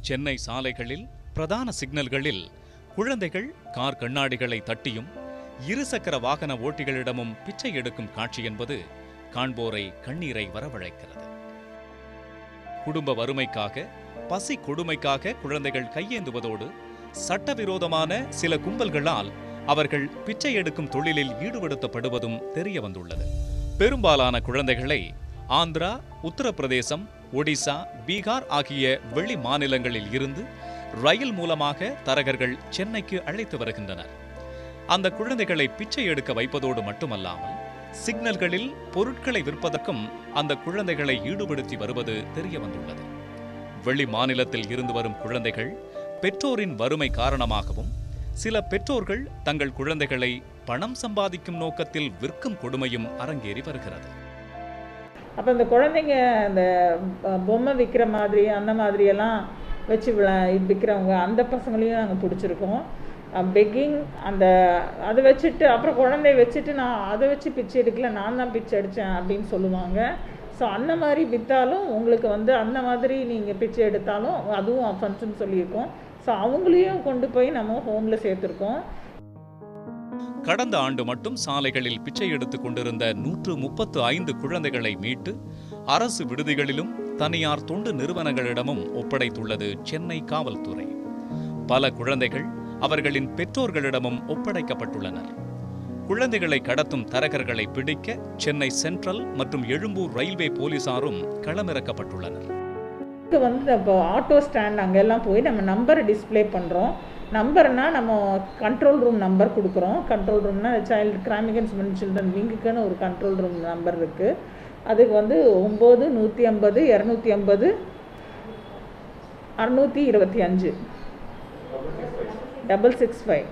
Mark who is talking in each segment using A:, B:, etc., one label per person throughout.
A: சென்னை சாலைகளில் பிரதான சிக்னல்களில் குழந்தைகள் கார் கண்ணாடிகளை தட்டியும் இருசக்கர வாகன ஓட்டிகளிடமும் பிச்சை எடுக்கும் காட்சி என்பது காண்போரை கண்ணீரை வரவழைக்கிறது குடும்ப வறுமைக்காக பசி கொடுமைக்காக குழந்தைகள் கையேந்துவதோடு சட்டவிரோதமான சில கும்பல்களால் அவர்கள் பிச்சை எடுக்கும் தொழிலில் ஈடுபடுத்தப்படுவதும் தெரிய வந்துள்ளது பெரும்பாலான குழந்தைகளை ஆந்திரா உத்தரப்பிரதேசம் ஒடிசா பீகார் ஆகிய வெளி மாநிலங்களில் இருந்து ரயில் மூலமாக தரகர்கள் சென்னைக்கு அழைத்து வருகின்றனர் அந்த குழந்தைகளை பிச்சை எடுக்க வைப்பதோடு மட்டுமல்லாமல் சிக்னல்களில் பொருட்களை விற்பதற்கும் அந்த குழந்தைகளை ஈடுபடுத்தி வருவது தெரிய வந்துள்ளது வெளி மாநிலத்தில் இருந்து வரும் குழந்தைகள் பெற்றோரின் வறுமை காரணமாகவும் சில பெற்றோர்கள் தங்கள் குழந்தைகளை பணம் சம்பாதிக்கும் நோக்கத்தில் விற்கும் கொடுமையும் அரங்கேறி வருகிறது
B: அப்போ இந்த குழந்தைங்க அந்த அஹ், பொம்மை விற்கிற மாதிரி அந்த மாதிரியெல்லாம் வச்சு விளா விற்கிறவங்க அந்த பசங்களையும் நாங்கள் பிடிச்சிருக்கோம் பெக்கிங் அந்த அதை வச்சுட்டு அப்புறம் குழந்தைய வச்சுட்டு நான் அதை வச்சு பிச்சை எடுக்கல நான் தான் பிச்சை அடித்தேன் அப்படின்னு சொல்லுவாங்க ஸோ அந்த மாதிரி விற்றாலும் உங்களுக்கு வந்து அந்த மாதிரி நீங்கள் பிச்சை எடுத்தாலும் அதுவும் அஃபென்ஸ்னு சொல்லியிருக்கோம் ஸோ அவங்களையும் கொண்டு போய் நம்ம ஹோமில் சேர்த்துருக்கோம்
A: கடந்த ஆண்டு மட்டும் சாலைகளில் பிச்சை எடுத்துக் கொண்டிருந்த நூற்று முப்பத்து ஐந்து குழந்தைகளை மீட்டு அரசு விடுதிகளிலும் தனியார் தொண்டு நிறுவனங்களிடமும் ஒப்படைத்துள்ளது சென்னை காவல்துறை பல குழந்தைகள் அவர்களின் பெற்றோர்களிடமும் ஒப்படைக்கப்பட்டுள்ளனர் குழந்தைகளை கடத்தும் தரகர்களை பிடிக்க சென்னை சென்ட்ரல் மற்றும் எழும்பூர் ரயில்வே போலீசாரும் களமிறக்கப்பட்டுள்ளனர்
B: இதுக்கு வந்து இப்போ ஆட்டோ ஸ்டாண்ட் அங்கெல்லாம் போய் நம்ம நம்பரை டிஸ்ப்ளே பண்ணுறோம் நம்பர்னா நம்ம கண்ட்ரோல் ரூம் நம்பர் கொடுக்குறோம் கண்ட்ரோல் ரூம்னா child crime against men children விங்குக்குன்னு ஒரு கண்ட்ரோல் ரூம் நம்பர் இருக்குது அதுக்கு வந்து ஒம்பது நூற்றி ஐம்பது இரநூத்தி ஐம்பது அறுநூற்றி இருபத்தி அஞ்சு டபுள் சிக்ஸ் ஃபைவ்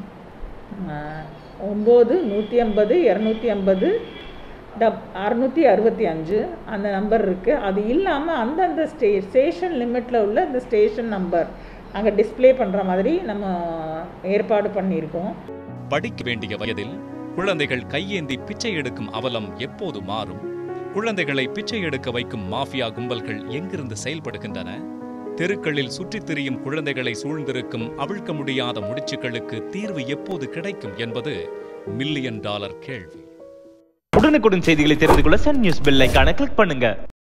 B: ஒம்பது நூற்றி ஐம்பது இரநூத்தி ஐம்பது டப் அறுநூற்றி அறுபத்தி அஞ்சு அந்த நம்பர் இருக்குது அது இல்லாமல் அந்தந்த ஸ்டே ஸ்டேஷன் லிமிட்டில் உள்ள இந்த ஸ்டேஷன் நம்பர் அங்கே டிஸ்ப்ளே பண்ணுற மாதிரி நம்ம ஏற்பாடு பண்ணியிருக்கோம்
A: படிக்க வேண்டிய வயதில் குழந்தைகள் கையேந்தி பிச்சை எடுக்கும் அவலம் எப்போது மாறும் குழந்தைகளை பிச்சை எடுக்க வைக்கும் மாஃபியா கும்பல்கள் எங்கிருந்து செயல்படுகின்றன தெருக்களில் சுற்றித் திரியும் குழந்தைகளை சூழ்ந்திருக்கும் அவிழ்க்க முடியாத முடிச்சுக்களுக்கு தீர்வு எப்போது கிடைக்கும் என்பது மில்லியன் டாலர் கேள்வி
C: உடனுக்குடன் செய்திகளை தெரிந்து கொள்ள சன் நியூஸ் பெல் ஐகானை கிளிக் பண்ணுங்க